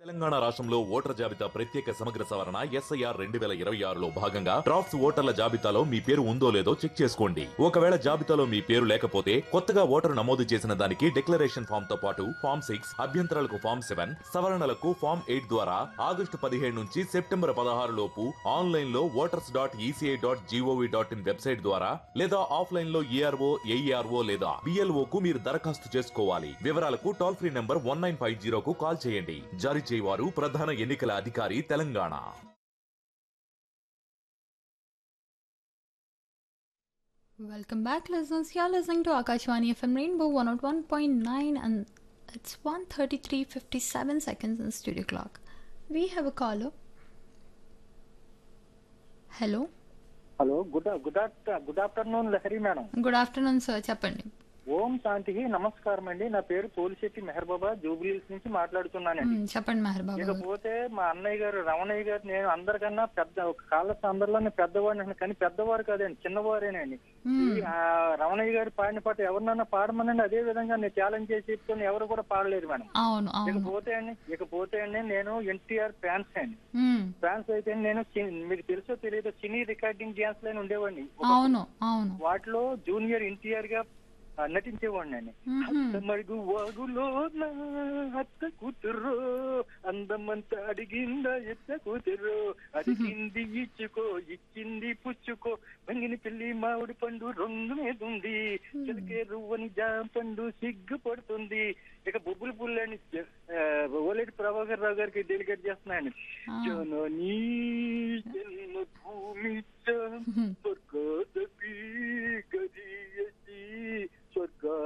తెలంగాణ రాష్ట్రంలో ఓటర్ జాబితా ప్రత్యేక సమగ్ర సవరణ ఎస్ఐఆర్ రెండు వేల ఇరవై ఆరులో భాగంగా డ్రాఫ్ట్స్ ఓటర్ల జాబితాలో మీ పేరు ఉందో లేదో చెక్ చేసుకోండి ఒకవేళ జాబితాలో మీ పేరు లేకపోతే కొత్తగా ఓటరు నమోదు చేసిన దానికి డిక్లరేషన్ ఫామ్ తో పాటు ఫామ్ సిక్స్ అభ్యంతరాలకు ఫామ్ సెవెన్ సవరణలకు ఫామ్ ఎయిట్ ద్వారా ఆగస్టు పదిహేడు నుంచి సెప్టెంబర్ పదహారు లోపు ఆన్లైన్ లో voters dot ECI dot GOV dot in website ద్వారా లేదా ఆఫ్లైన్ లో ఈఆర్ఓ ఏఈఆర్ఓ లేదా బిఎల్ఓ కు మీరు దరఖాస్తు చేసుకోవాలి వివరాలకు toll free number one nine five జీరోకు కాల్ చేయండి జారీ చేయవారు ప్రధాన ఎన్నికల అధికారి Telangana Welcome back, listeners. You're listening to Akashwani FM Rainbow 101.9 and it's 133.57 seconds in the studio clock. We have a caller. Hello. Hello good good after good afternoon Lahari madam Good afternoon, sir. చెప్పండి ఓం శాంతి నమస్కారం అండి నా పేరు పోలిశెట్టి మెహర్ బాబా జూబ్లీహిల్స్ నుంచి మాట్లాడుతున్నానండి మ్మ్, చెప్పండి మెహర్ బాబు గారు. ఇకపోతే మా అన్నయ్య గారు రమణయ్య గారు నేను అందరికన్నా పెద్ద ఒక కాళ్ళ అందరిలోనే పెద్దవాడిని అండి. కానీ పెద్దవారు కాదండి చిన్నవారేనండి ఈ ఆ, రమణయ్య గారు పాడిన పాట ఎవరినన్నా పాడమనండి అదే విధంగా నేను ఛాలెంజ్ చేసి చెప్తాను ఎవరు కూడా పాడలేరు మేడం అవును అవును ఇకపోతే అండి ఇకపోతే అండి నేను ఎన్టీఆర్ ఫ్యాన్స్ అండి మ్మ్, ఫ్యాన్స్ అయితే నేను చి- మీకు తెలుసో తెలియదో సినీ రికార్డింగ్ డ్యాన్స్ లైన్ ఉండేవాడిని అవును అవును వాటిలో జూనియర్ ఎన్టీఆర్ గా ఆ, నటించేవాడిని నేను మ్మ్. మడుగు వాగులో నా అత్త కూతురు అందమంతా అడిగింద ఎత్త కూతురు అడిగింది ఇచ్చుకో ఇచ్చింది పుచ్చుకో వంగిని పిల్లి మామిడి పండు రంగు మీద ఉంది చిలకే రువ్వని జామ పండు సిగ్గు పడుతుంది ఇక బొబ్బులు పుల్లని ఓలేటి ప్రభాకర్ రావు గారికి డెలిగేట్ చేస్తున్నాయండి ఆ. జననీ జన్మ భూమి స్వర్గ